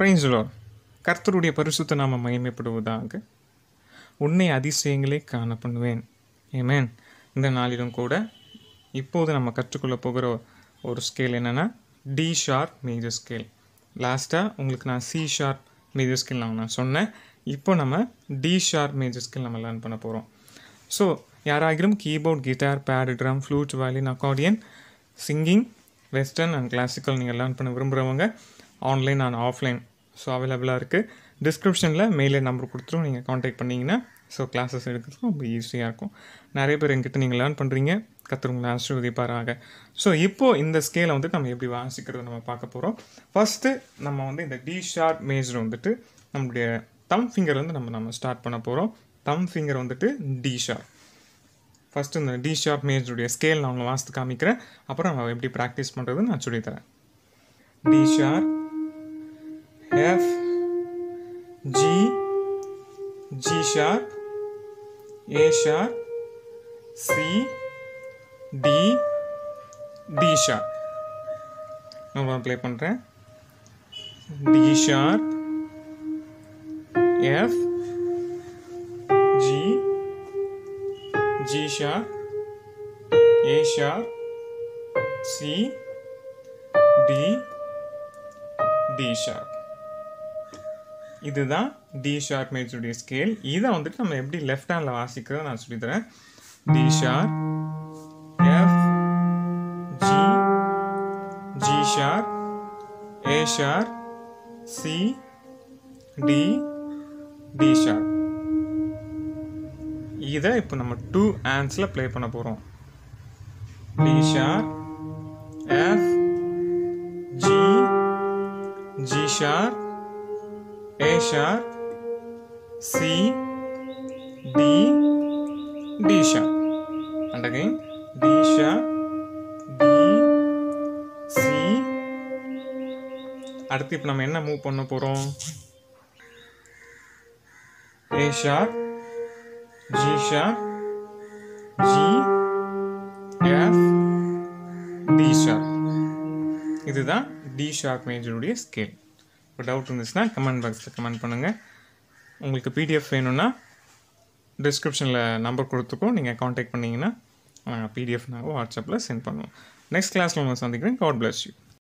பிரைஸ்லோ கர்த்தருடைய பரிசுத்த நாம மகிமைப்படுவதாக உன்னை அதிசயங்களே காண பண்ணுவேன் ஏமேன் இந்த நாளிலும் கூட இப்போது நம்ம கற்றுக்கொள்ள போகிற ஒரு ஸ்கேல் என்னென்னா டி ஷார்ப் மேஜர் ஸ்கேல் லாஸ்ட்டாக உங்களுக்கு நான் சி ஷார்ப் மேஜர் ஸ்கேல் நான் நான் சொன்னேன் இப்போ நம்ம டி ஷார்ப் மேஜர் ஸ்கேல் நம்ம லேர்ன் பண்ண போகிறோம் ஸோ யாராகிலும் keyboard guitar pad drum flute violin accordion singing western and classical நீங்கள் லேர்ன் பண்ண விரும்புகிறவங்க ஆன்லைன் அண்ட் ஆஃப்லைன் ஸோ அவைலபிளாக இருக்குது டிஸ்கிரிப்ஷனில் மெயிலே நம்பர் கொடுத்துரும் நீங்கள் காண்டாக்ட் பண்ணிங்கன்னா ஸோ கிளாஸஸ் எடுக்கிறதுக்கு ரொம்ப ஈஸியாக இருக்கும் நிறைய பேர் எங்கிட்ட நீங்கள் லேர்ன் பண்ணுறீங்க கற்றுருங்களை ஆசீர்வதிப்பாராக ஸோ இப்போது இந்த ஸ்கேலை வந்துட்டு நம்ம எப்படி வாசிக்கிறது நம்ம பார்க்க போகிறோம் ஃபஸ்ட்டு நம்ம வந்து இந்த டி ஷார்ப் மேஜர் வந்துட்டு நம்மளுடைய தம் ஃபிங்கர் வந்து நம்ம நம்ம ஸ்டார்ட் பண்ண போகிறோம் தம் ஃபிங்கர் வந்துட்டு டி ஷார்ப் ஃபஸ்ட்டு இந்த டி ஷார்ப் மேஜருடைய ஸ்கேல் நான் உங்களுக்கு வாசித்து காமிக்கிறேன் அப்புறம் நம்ம எப்படி ப்ராக்டிஸ் பண்ணுறது நான் சொல்லித்தரேன் D sharp F G G sharp A sharp C D D sharp நான் ப்ளே பண்ணுறேன் D sharp F G G sharp, A sharp, C, D, D sharp. இதுதான் டி ஷார்ப் மேஜருடைய ஸ்கேல் இதை வந்துட்டு நம்ம எப்படி லெஃப்ட் ஹேண்டில் வாசிக்கிறத நான் சொல்லித்தரேன் D sharp F G G sharp A sharp C D D sharp இதை இப்போ நம்ம டூ ஹேண்ட்ஸில் ப்ளே பண்ண போகிறோம் D sharp F G G sharp A sharp C D D sharp and again D sharp D C அடுத்து இப்போ நம்ம என்ன மூவ் பண்ண போகிறோம் A sharp G sharp, G, F, D sharp. இதுதான் டி ஷார்ப் மேஜருடைய ஸ்கேல் இப்போ டவுட் இருந்துச்சுன்னா கமெண்ட் பாக்ஸில் கமெண்ட் பண்ணுங்கள் உங்களுக்கு பிடிஎஃப் வேணும்னா டிஸ்கிரிப்ஷனில் நம்பர் கொடுத்துருக்கோம் நீங்கள் காண்டாக்ட் பண்ணிங்கன்னா பிடிஎஃப் நாங்கள் வாட்ஸ்அப்பில் சென்ட் பண்ணுவோம் நெக்ஸ்ட் கிளாஸில் உங்களை சந்திக்கிறேன் காட் பிளஸ் யூ